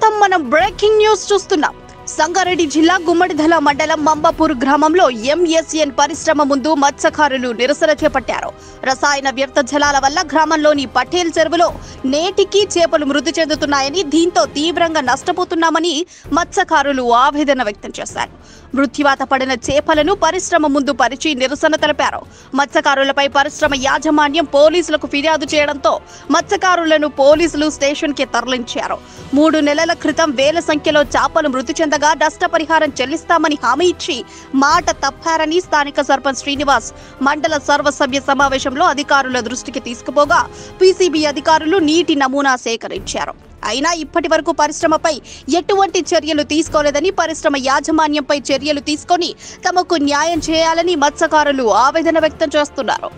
ప్రస్తుతం మనం breaking news చూస్తున్నాం సంగారెడ్డి జిల్లా గుమ్మడిధల మండలం మంబాపూర్ గ్రామంలో ఎంఎస్ఎన్ పరిశ్రమ ముందు మత్స్యకారులు నిరసన చేపట్టారు రసాయన వ్యర్థ జలాల వల్ల గ్రామంలోని పటేల్ చెరువులో నేటికి చేపలు మృతి చెందుతున్నాయని దీంతో తీవ్రంగా నష్టపోతున్నామని మత్స్యకారులు ఆవేదన వ్యక్తం చేశారు మృత్యువాత పడిన చేపలను పరిశ్రమ ముందు పరిచి నిరసన తెలిపారు మత్స్యకారులపై పరిశ్రమ యాజమాన్యం పోలీసులకు ఫిర్యాదు చేయడంతో మత్స్యకారులను పోలీసులు స్టేషన్ కి తరలించారు మూడు నెలల క్రితం వేల సంఖ్యలో చేపలు మృతి చెందగా నష్టపరిహారం చెల్లిస్తామని హామీ ఇచ్చి మాట తప్పారని స్థానిక సర్పంచ్ శ్రీనివాస్ మండల సర్వసభ్య సమావేశంలో అధికారుల దృష్టికి తీసుకుపోగా పీసీబీ అధికారులు నీటి నమూనా సేకరించారు అయినా ఇప్పటి వరకు పరిశ్రమపై ఎటువంటి చర్యలు తీసుకోలేదని పరిశ్రమ యాజమాన్యంపై చర్యలు తీసుకొని తమకు న్యాయం చేయాలని మత్స్యకారులు ఆవేదన వ్యక్తం చేస్తున్నారు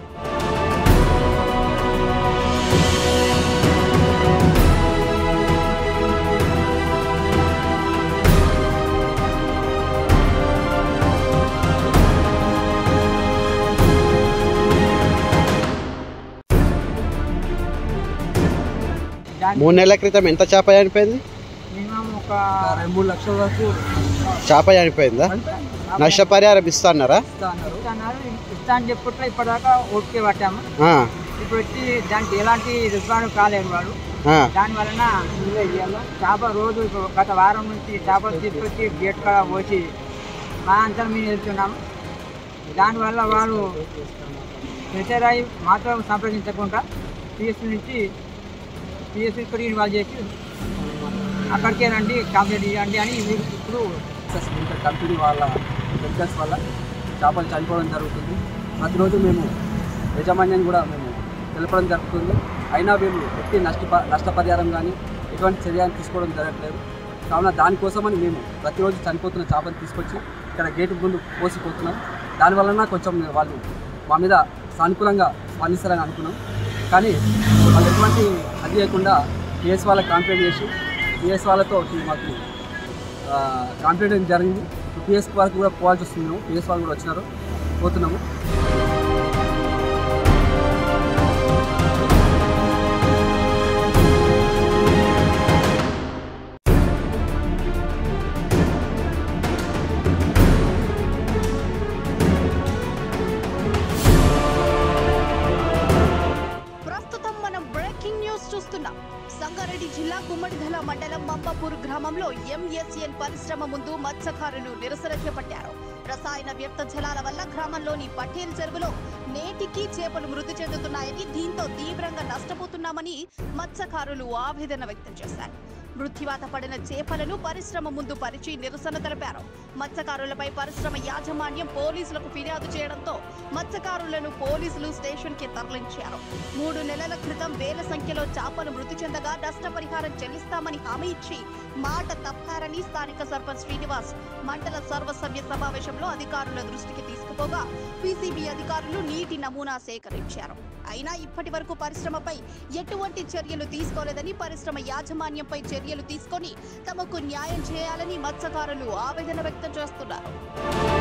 మూడు నెలల క్రితం ఎంత చేప చనిపోయింది మినిమం ఒక రెండు మూడు లక్షల వరకు చేప చనిపోయిందా నష్టపరిహారం ఇస్తా అన్నారా ఇస్తా అన్నారు ఇస్తా అన్నారు ఇస్తా అని చెప్పట్లో ఇప్పటిదాకా ఓకే పట్టాము ఆ, ఇప్పుడు వచ్చి దానికి ఎలాంటి రెస్పాన్స్ కాలేదు వాడు ఆ, దాని వలన చేప రోజు ఇప్పుడు గత వారం నుంచి చేపలు తీసుకొచ్చి గేట్ కాడ పోసి మా అంతా మేము వెళ్తున్నాం దానివల్ల వాళ్ళు ప్రెషర్ అయి మాతో సంప్రదించకుండా పిఎస్సీ నుంచి పిఎస్సీ కూడా ఇన్వాల్వ్ చేసి అక్కడికే రండి కంప్లైంట్ ఇవ్వండి అని వీళ్ళు ఇప్పుడు ఇంకా కంపెనీ వాళ్ళ వర్కర్స్ వల్ల చేపలు చనిపోవడం జరుగుతుంది ప్రతిరోజు మేము యజమాన్యం కూడా మేము తెలపడం జరుగుతుంది అయినా వీళ్ళు ఎట్టి నష్ట నష్టపరిహారం కానీ ఎటువంటి చర్య తీసుకోవడం జరగట్లేదు కావున దానికోసమని మేము ప్రతిరోజు చనిపోతున్న చేపలు తీసుకొచ్చి ఇక్కడ గేటు ముందు పోసిపోతున్నాం దానివలన కొంచెం వాళ్ళు మా మీద సానుకూలంగా స్పందిస్తారని అనుకున్నాం కానీ వాళ్ళు ఎటువంటి అది లేకుండా పిఎస్ వాళ్ళకి కంప్లైంట్ చేసి పిఎస్ వాళ్ళతో మాకు కాంప్లైంట్ జరిగింది పిఎస్ వరకు కూడా పోవాల్సి వస్తుంది మేము పిఎస్ వాళ్ళు కూడా వచ్చినారు పోతున్నాము ప్రస్తుతం మనం బ్రేకింగ్ న్యూస్ చూస్తున్నాం సంగారెడ్డి జిల్లా గుమ్మడిధల మండలం మంబాపూర్ గ్రామంలో ఎంఎస్ఎన్ పరిశ్రమ ముందు మత్స్యకారులు నిరసన చేపట్టారు రసాయన వ్యర్థ జలాల వల్ల గ్రామంలోని పటేల్ చెరువులో నేటికి చేపలు మృతి చెందుతున్నాయని దీంతో తీవ్రంగా నష్టపోతున్నామని మత్స్యకారులు ఆవేదన వ్యక్తం చేశారు మృత్యువాత పడిన చేపలను పరిశ్రమ ముందు పరిచి నిరసన తెలిపారు మత్స్యకారులపై పరిశ్రమ యాజమాన్యం పోలీసులకు ఫిర్యాదు చేయడంతో మత్స్యకారులను పోలీసులు స్టేషన్ కి తరలించారు మూడు నెలల క్రితం వేల సంఖ్యలో చేపలు మృతి చెందగా నష్టపరిహారం చెల్లిస్తామని హామీ ఇచ్చి మాట తప్పారని స్థానిక సర్పంచ్ శ్రీనివాస్ మండల సర్వసభ్య సమావేశంలో అధికారుల దృష్టికి తీసుకుపోగా పీసీబీ అధికారులు నీటి నమూనా సేకరించారు అయినా ఇప్పటి వరకు పరిశ్రమపై ఎటువంటి చర్యలు తీసుకోలేదని పరిశ్రమ యాజమాన్యంపై చర్యలు తీసుకొని తమకు న్యాయం చేయాలని మత్స్యకారులు ఆవేదన వ్యక్తం చేస్తున్నారు